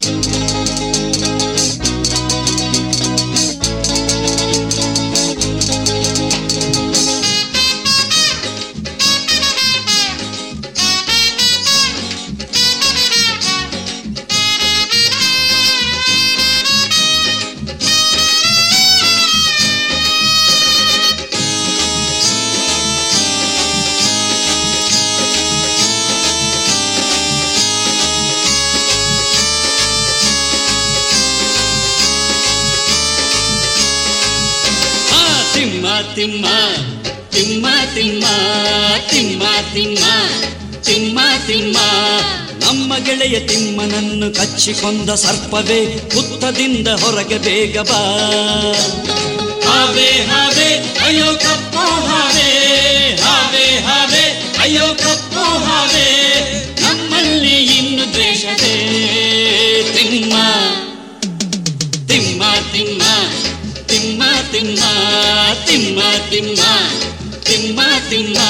ಆ ತಿಮ್ಮ ತಿಮ್ಮ ತಿಮ್ಮ ತಿಮ್ಮ ತಿಮ್ಮ ತಿಮ್ಮ ತಿಮ್ಮ ತಿಮ್ಮ ನಮ್ಮ ಗೆಳೆಯ ತಿಮ್ಮನನ್ನು ಕಚ್ಚಿಕೊಂದ ಸರ್ಪವೇ ಹುತ್ತದಿಂದ ಹೊರಗೆ ಬೇಗ ಬಾ ಹಾವೆ ಹಾವೆ ಅಯ್ಯೋ ಕಪ್ಪು ಹಾವೆ ಹಾವೆ ಹಾವೆ ಅಯ್ಯೋ ಕಪ್ಪು ಹಾವೆ ನಮ್ಮಲ್ಲಿ ಇನ್ನು ದ್ವೇಷವೇ ತಿಮ್ಮ ತಿಮ್ಮ ತಿಮ್ಮ ತಿಮ್ಮ ತಿಮ್ಮ ತಿಮ್ಮ ತಿಮ್ಮ ತಿಮ್ಮ ತಿಮ್ಮ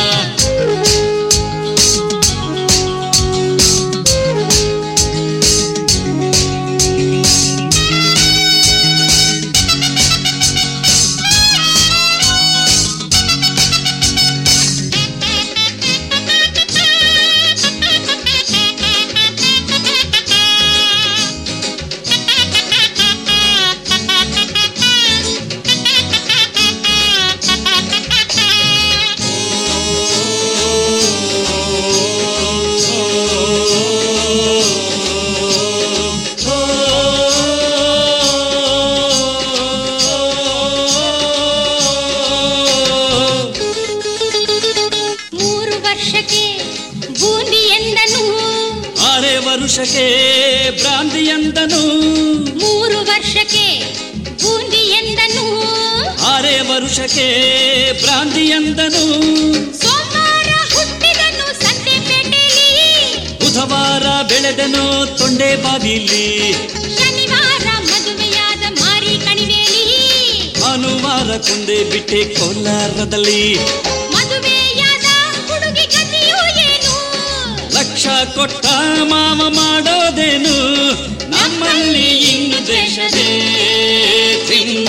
ಮೂರು ವರ್ಷಕ್ಕೆ ಬೂಂದಿ ಎಂದನು ಆರೇ ವರುಷಕ್ಕೆ ಭ್ರಾಂತಿಯಂದನು ಮೂರು ವರ್ಷಕ್ಕೆ ಬೂಂದಿ ಎಂದನು ಆರೇ ವರುಷಕ್ಕೆ ಭ್ರಾಂತಿಯಂದನು ಸೋಮವಾರ ಹುಟ್ಟಿದನು ಸಂತೆಪೇಟೆಯಲ್ಲಿ ಬುಧವಾರ ಬೆಳೆದನು ತೊಂಡೆ ಬಾವಿಲಿ ಶನಿವಾರ ಮದುವೆಯಾದ ಮಾರಿ ಕಣಿವೆಯಲ್ಲಿ ಭಾನುವಾರ ಕುಂದೆ ಬಿಟ್ಟೆ ಕೋಲಾರದಲ್ಲಿ ಮದುವೆಯಾದ ಹುಡುಗಿ ಗತಿಯು ಏನು ಲಕ್ಷ ಕೊಟ್ಟ ಮಾವ ಮಾಡೋದೇನು ನಮ್ಮಲ್ಲಿ ಇನ್ನು ದೇಶದೇ ತಿಮ್ಮ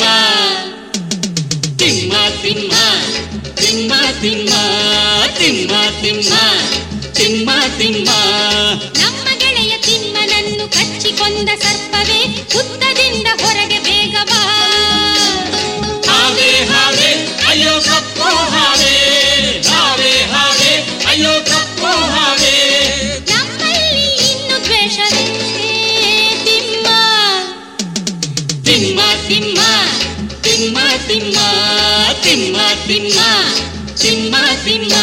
ತಿಮ್ಮ ತಿಮ್ಮ ತಿಮ್ಮ ತಿಮ್ಮ ತಿಮ್ಮ ತಿಮ್ಮ ತಿಮ್ಮ ತಿಮ್ಮ ನಮ್ಮ ಗೆಳೆಯ ತಿಮ್ಮನನ್ನು ಕಚ್ಚಿಕೊಂದ ಸರ್ಪವೇ ಹುತ್ತದಿಂದ ಹೊರಗೆ ಬೇಗ ಬಾ ಹಾವೆ ಹಾವೆ ಅಯ್ಯೋ ಕಪ್ಪು ಹಾವೆ ಹಾವೆ ಹಾವೆ ಅಯ್ಯೋ ಕಪ್ಪು ಹಾವೆ ನಮ್ಮಲ್ಲಿ ಇನ್ನು ದ್ವೇಷವೇ ತಿಮ್ಮ ತಿಮ್ಮ ತಿಮ್ಮ ತಿಮ್ಮ ತಿಮ್ಮ ತಿಮ್ಮ ತಿಮ್ಮ ತಿಮ್ಮ ತಿಮ್ಮ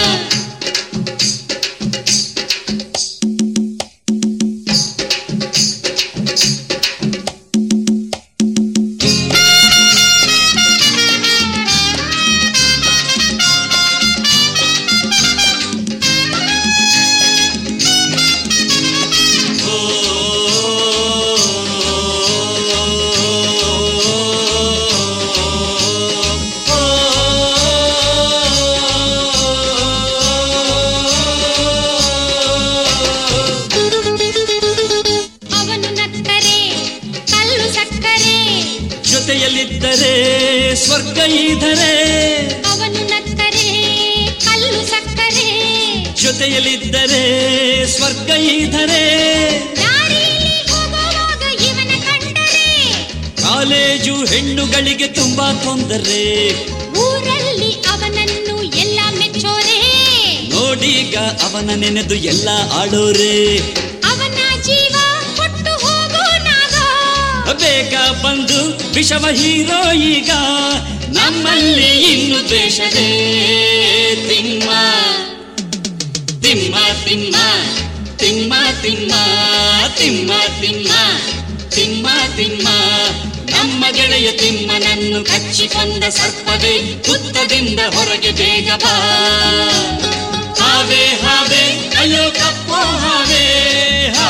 ಅವನು ನಕ್ಕರೆ ಕಲ್ಲು ಸಕ್ಕರೆ ಜೊತೆಯಲ್ಲಿದ್ದರೆ ಸ್ವರ್ಗ ಇದ್ದರೆ ಅವನು ನಕ್ಕರೆ ಕಲ್ಲು ಸಕ್ಕರೆ ಜೊತೆಯಲ್ಲಿದ್ದರೆ ಸ್ವರ್ಗ ಇದ್ದರೆ ದಾರಿಯಲ್ಲಿ ಹೋಗುವಾಗ ಇವನ ಕಂಡರೆ ಕಾಲೇಜು ಹೆಣ್ಣುಗಳಿಗೆ ತುಂಬಾ ತೊಂದರೆ ಊರಲ್ಲಿ ಅವನನ್ನು ಎಲ್ಲ ಮೆಚ್ಚೋರೆ ನೋಡೀಗ ಅವನ ನೆನೆದು ಎಲ್ಲ ಆಡೋರೆ ಅವನ ಜೀವ ಕೊಟ್ಟು ಹೋಗೋ ನಾಗ ಬೇಗ ಬಂದು ವಿಷವ ಹೀರೋ ಈಗ ನಮ್ಮಲ್ಲಿ ಇನ್ನು ದ್ವೇಷದೇ ತಿಮ್ಮ ತಿಮ್ಮ ತಿಮ್ಮ ತಿಮ್ಮ ತಿಮ್ಮ ತಿಮ್ಮ ತಿಮ್ಮ ತಿಮ್ಮ ತಿಮ್ಮ ನಮ್ಮ ಗೆಳೆಯ ತಿಮ್ಮನನ್ನು ಕಚ್ಚಿಕೊಂಡ ಸರ್ಪವೇ ಹುತ್ತದಿಂದ ಹೊರಗೆ ಬೇಗ ಬಾ ಹಾವೆ ಹಾವೆ ಅಯ್ಯೋ ಕಪ್ಪು ಹಾವೆ